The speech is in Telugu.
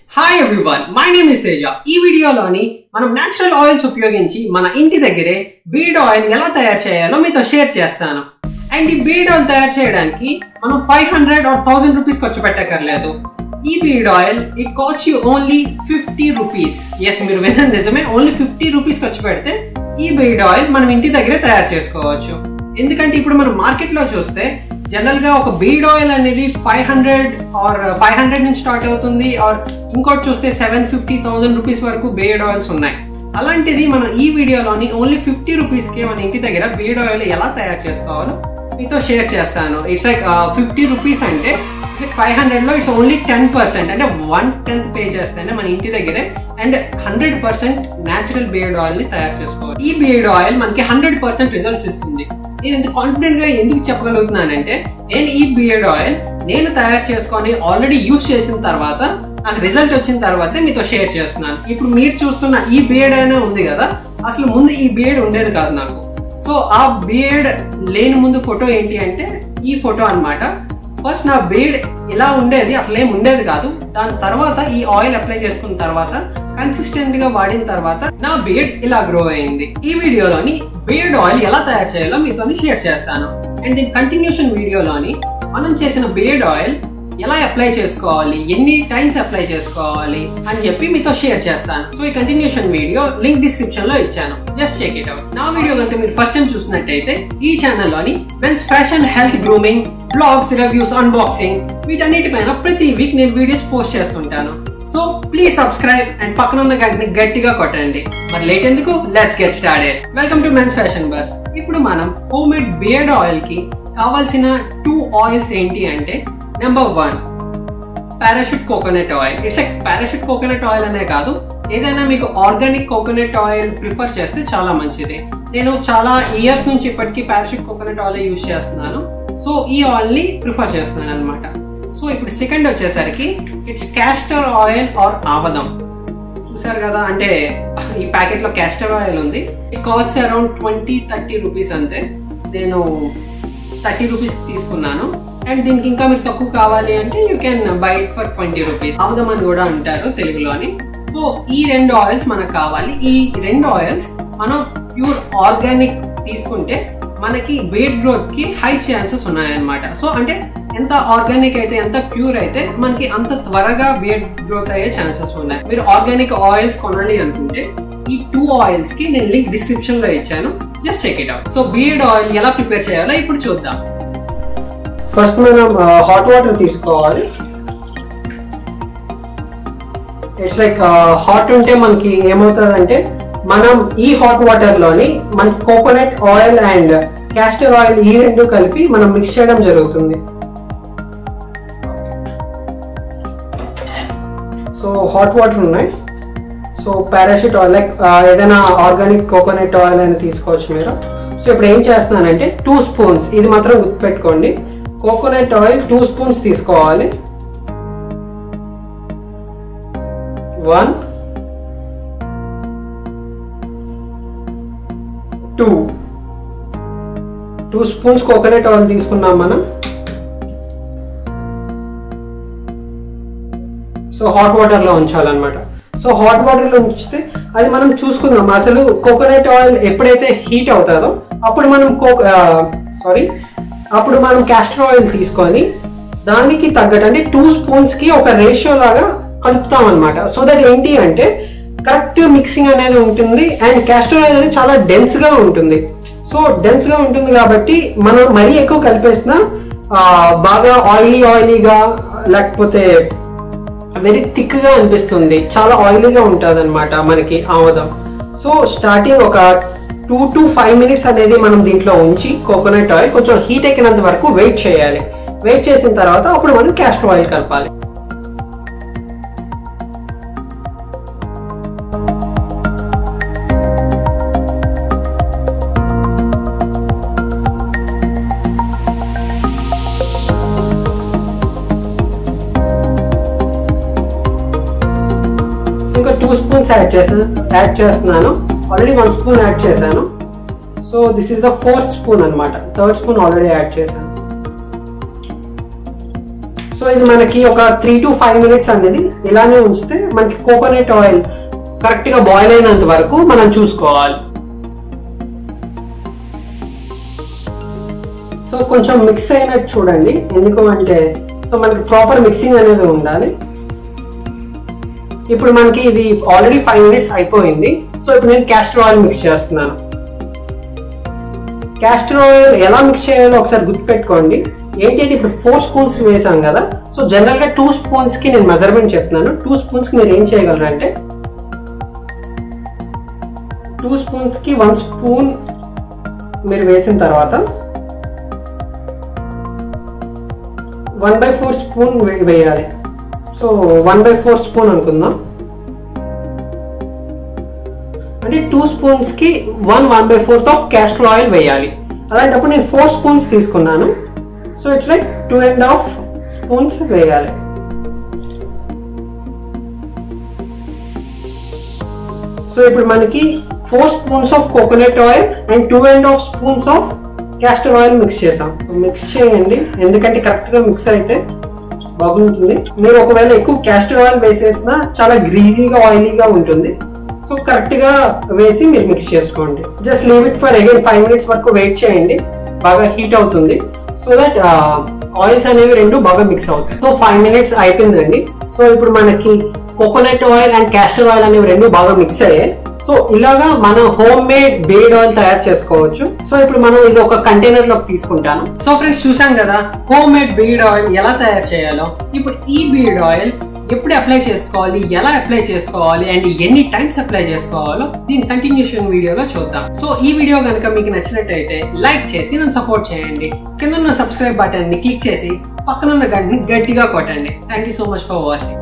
hi everyone my name is Teja ఈ వీడియోలోని మనం నేచురల్ ఆయిల్స్ ఉపయోగించి మన ఇంటి దగ్గరే బీడ్ ఆయిల్ ఎలా తయారు చేయాలో మీతో షేర్ చేస్తాను అండ్ ఈ బీడ్ ఆయిల్ తయారు చేయడానికి మనం five hundred or thousand rupees ఖర్చు పెట్టక్కర్లేదు ఈ beard oil it cost you only fifty rupees yes మీరు విన్నది నిజమే ఓన్లీ ఫిఫ్టీ రూపీస్ ఖర్చు పెడితే ఈ బీడ్ ఆయిల్ మనం ఇంటి దగ్గరే తయారు చేసుకోవచ్చు ఎందుకంటే ఇప్పుడు మనం మార్కెట్ లో చూస్తే జనరల్ గా ఒక బీడ్ ఆయిల్ అనేది five hundred or five hundred నుంచి స్టార్ట్ అవుతుంది ఆర్ ఇంకోటి చూస్తే సెవెన్ ఫిఫ్టీ థౌసండ్ రూపీస్ వరకు బీడ్ ఆయిల్స్ ఉన్నాయి అలాంటిది మనం ఈ వీడియోలోని ఓన్లీ ఫిఫ్టీ రూపీస్కి మన ఇంటి దగ్గర బీడ్ ఆయిల్ ఎలా తయారు చేసుకోవాలో మీతో షేర్ చేస్తాను ఇట్స్ లైక్ ఫిఫ్టీ రూపీస్ అంటే ఫైవ్ హండ్రెడ్లో ఇట్స్ ఓన్లీ టెన్ పర్సెంట్ అంటే వన్ టెన్త్ పే చేస్తేనే మన ఇంటి దగ్గరే and hundred percent natural beard ఆయిల్ని తయారు చేసుకోవాలి ఈ బియర్డ్ ఆయిల్ మనకి హండ్రెడ్ పర్సెంట్ రిజల్ట్స్ ఇస్తుంది నేను ఇంత కాన్ఫిడెంట్గా ఎందుకు చెప్పగలుగుతున్నానంటే నేను ఈ బియర్డ్ ఆయిల్ నేను తయారు చేసుకొని ఆల్రెడీ యూస్ చేసిన తర్వాత నాకు రిజల్ట్ వచ్చిన తర్వాతే మీతో షేర్ చేస్తున్నాను ఇప్పుడు మీరు చూస్తున్న ఈ బియర్డ్ అయినా ఉంది కదా అసలు ముందు ఈ బియర్డ్ ఉండేది కాదు నాకు సో ఆ బియర్డ్ లేని ముందు ఫోటో ఏంటి అంటే ఈ ఫోటో అన్నమాట ఫస్ట్ నా బీడ్ ఇలా ఉండేది అసలు ఏం ఉండేది కాదు దాని తర్వాత ఈ ఆయిల్ అప్లై చేసుకున్న తర్వాత కన్సిస్టెంట్ గా వాడిన తర్వాత నా బీడ్ ఇలా గ్రో అయింది ఈ వీడియోలోని బీడ్ ఆయిల్ ఎలా తయారు చేయాలో మీతో షేర్ చేస్తాను అండ్ దీని కంటిన్యూషన్ వీడియోలోని మనం చేసిన బీడ్ ఆయిల్ ఎలా అప్లై చేసుకోవాలి ఎన్ని టైమ్స్ అప్లై చేసుకోవాలి అని చెప్పి మీతో షేర్ చేస్తాను సో ఈ కంటిన్యూషన్ వీడియో లింక్ డిస్క్రిప్షన్ లో ఇచ్చాను జస్ట్ చెక్ ఇట్ అవుట్ నా వీడియో కనుక మీరు ఫస్ట్ టైం చూసినట్టయితే ఈ ఛానల్లోని men's fashion health grooming blogs reviews unboxing వీటన్నిటిపైన ప్రతి వీక్ నేను వీడియోస్ పోస్ట్ చేస్తుంటాను సో ప్లీజ్ సబ్స్క్రైబ్ అండ్ పక్కన ఉన్న గంటని గట్టిగా కొట్టండి మరి లేట్ ఎందుకు let's get started welcome to men's fashion బస్ ఇప్పుడు మనం హోమ్ మేడ్ బియర్డ్ ఆయిల్ కి కావాల్సిన టూ ఆయిల్స్ ఏంటి అంటే number one Parachute coconut oil it's like Parachute coconut oil అనే కాదు ఏదైనా మీకు ఆర్గానిక్ కోకోనట్ ఆయిల్ ప్రిఫర్ చేస్తే చాలా మంచిది నేను చాలా ఇయర్స్ నుంచి ఇప్పటికీ పారాషూట్ కోకోనట్ ఆయిల్ యూస్ చేస్తున్నాను సో ఈ ఆయిల్ని ప్రిఫర్ చేస్తున్నాను అనమాట సో ఇప్పుడు సెకండ్ వచ్చేసరికి ఇట్స్ క్యాస్టర్ ఆయిల్ ఆర్ ఆవదం చూసారు కదా అంటే ఈ ప్యాకెట్లో క్యాస్టర్ ఆయిల్ ఉంది it cost around twenty thirty rupees అంతే నేను థర్టీ రూపీస్ తీసుకున్నాను అండ్ దీనికి ఇంకా మీకు తక్కువ కావాలి అంటే you can buy for twenty rupees ఆముదం అని కూడా అంటారు తెలుగులోని సో ఈ రెండు ఆయిల్స్ మనకు కావాలి ఈ రెండు ఆయిల్స్ మనం ప్యూర్ ఆర్గానిక్ తీసుకుంటే మనకి వెయిట్ గ్రోత్ కి హై ఛాన్సెస్ ఉన్నాయన్నమాట సో అంటే ఎంత ఆర్గానిక్ అయితే ఎంత ప్యూర్ అయితే మనకి అంత త్వరగా వెయిట్ గ్రోత్ అయ్యే ఛాన్సెస్ ఉన్నాయి మీరు ఆర్గానిక్ ఆయిల్స్ కొనాలి అనుకుంటే ఈ టూ ఆయిల్స్ కి నేను లింక్ డిస్క్రిప్షన్ లో ఇచ్చాను just check it out so beard oil ఎలా ప్రిపేర్ చేయాలో ఇప్పుడు చూద్దాం ఫస్ట్ మనం హాట్ వాటర్ తీసుకోవాలి ఇట్స్ లైక్ హాట్ ఉంటే మనకి ఏమవుతుందంటే మనం ఈ హాట్ వాటర్ లోని మనకి coconut oil and castor oil ఈ రెండు కలిపి మనం మిక్స్ చేయడం జరుగుతుంది సో హాట్ వాటర్ ఉన్నాయి సో పారాషూట్ ఆయిల్ లైక్ ఏదైనా ఆర్గానిక్ కోకోనట్ ఆయిల్ అని తీసుకోవచ్చు మీరు సో ఇప్పుడు ఏం చేస్తున్నానంటే టూ స్పూన్స్ ఇది మాత్రం గుర్తుపెట్టుకోండి కోకోనట్ ఆయిల్ టూ స్పూన్స్ తీసుకోవాలి one two two spoons coconut oil తీసుకున్నాం మనం సో హాట్ వాటర్లో ఉంచాలన్నమాట సో హాట్ వాటర్లో ఉంచితే అది మనం చూసుకుందాం అసలు కోకోనట్ ఆయిల్ ఎప్పుడైతే హీట్ అవుతుందో అప్పుడు మనం కోక్ సారీ అప్పుడు మనం క్యాస్టర్ ఆయిల్ తీసుకొని దానికి తగ్గట్టు అంటే టూ స్పూన్స్కి ఒక రేషియో లాగా కలుపుతాం అనమాట సో దట్ ఏంటి అంటే కరెక్ట్ మిక్సింగ్ అనేది ఉంటుంది అండ్ క్యాస్టర్ ఆయిల్ అనేది చాలా డెన్స్గా ఉంటుంది సో డెన్స్గా ఉంటుంది కాబట్టి మనం మరీ ఎక్కువ కలిపేసిన బాగా ఆయిలీ ఆయిలీగా లేకపోతే వెరీ థిక్గా అనిపిస్తుంది చాలా ఆయిలీగా ఉంటుంది అనమాట మనకి ఆముదం సో స్టార్టింగ్ ఒక టూ టు ఫైవ్ మినిట్స్ అనేది మనం దీంట్లో ఉంచి కోకోనట్ ఆయిల్ కొంచెం హీట్ ఎక్కినంత వరకు వెయిట్ చేయాలి వెయిట్ చేసిన తర్వాత అప్పుడు మనం క్యాస్టర్ ఆయిల్ కలపాలి ఇంకా టూ స్పూన్స్ యాడ్ చేసాను యాడ్ చేస్తున్నాను ఆల్రెడీ వన్ స్పూన్ యాడ్ చేశాను so this is the fourth spoon అనమాట థర్డ్ స్పూన్ ఆల్రెడీ యాడ్ చేశాను సో ఇది మనకి ఒక త్రీ టు ఫైవ్ మినిట్స్ అనేది ఇలానే ఉంచితే మనకి కోకోనట్ ఆయిల్ కరెక్ట్ గా బాయిల్ అయినంత వరకు మనం చూసుకోవాలి సో కొంచెం మిక్స్ అయినట్టు చూడండి ఎందుకు అంటే సో మనకి ప్రాపర్ మిక్సింగ్ అనేది ఉండాలి ఇప్పుడు మనకి ఇది ఆల్రెడీ ఫైవ్ మినిట్స్ అయిపోయింది సో ఇప్పుడు నేను క్యాస్టర్ ఆయిల్ మిక్స్ చేస్తున్నాను క్యాస్టర్ ఆయిల్ ఎలా మిక్స్ చేయాలో ఒకసారి గుర్తుపెట్టుకోండి ఏంటి అంటే ఇప్పుడు ఫోర్ స్పూన్స్ వేసాం కదా సో జనరల్ గా టూ స్పూన్స్ కి నేను మెజర్మెంట్ చెప్తున్నాను టూ స్పూన్స్ కి మీరు ఏం చేయగలరు అంటే టూ స్పూన్స్ కి వన్ స్పూన్ మీరు వేసిన తర్వాత వన్ బై ఫోర్ స్పూన్ వేయాలి so one by four spoon అనుకుందాం అంటే టూ స్పూన్స్ కి one one by fourth of castor oil వేయాలి అలాంటప్పుడు నేను ఫోర్ స్పూన్స్ తీసుకున్నాను so it's like two and half spoons వేయాలి సో ఇప్పుడు మనకి four spoons of coconut oil and two and half spoons of castor oil mix చేసాం మిక్స్ చేయండి ఎందుకంటే కరెక్ట్ గా మిక్స్ అయితే బాగుంటుంది మీరు ఒకవేళ ఎక్కువ క్యాస్టర్ ఆయిల్ వేసేసినా చాలా గ్రీజీగా ఆయిలీగా ఉంటుంది సో కరెక్ట్ గా వేసి మీరు మిక్స్ చేసుకోండి just leave it for again five minutes వరకు వెయిట్ చేయండి బాగా హీట్ అవుతుంది సో దట్ ఆయిల్స్ అనేవి రెండు బాగా మిక్స్ అవుతాయి సో ఫైవ్ మినిట్స్ అయిపోయిందండి సో ఇప్పుడు మనకి coconut oil and castor oil అనేవి రెండు బాగా మిక్స్ అయ్యాయి సో ఇలాగా మనం హోమ్ మేడ్ బేడ్ ఆయిల్ తయారు చేసుకోవచ్చు సో ఇప్పుడు మనం ఇది ఒక కంటైనర్ లోకి తీసుకుంటాను సో ఫ్రెండ్స్ చూసాం కదా హోమ్ మేడ్ బీడ్ ఆయిల్ ఎలా తయారు చేయాలో ఇప్పుడు ఈ బీడ్ ఆయిల్ ఎప్పుడు అప్లై చేసుకోవాలి ఎలా అప్లై చేసుకోవాలి అండ్ ఎన్ని టైమ్స్ అప్లై చేసుకోవాలో దీని కంటిన్యూషన్ వీడియోలో చూద్దాం సో ఈ వీడియో కనుక మీకు నచ్చినట్టయితే లైక్ చేసి నన్ను సపోర్ట్ చేయండి కింద ఉన్న సబ్స్క్రైబ్ బటన్ ని క్లిక్ చేసి పక్కనున్న గంటని గట్టిగా కొట్టండి thank you so much for watching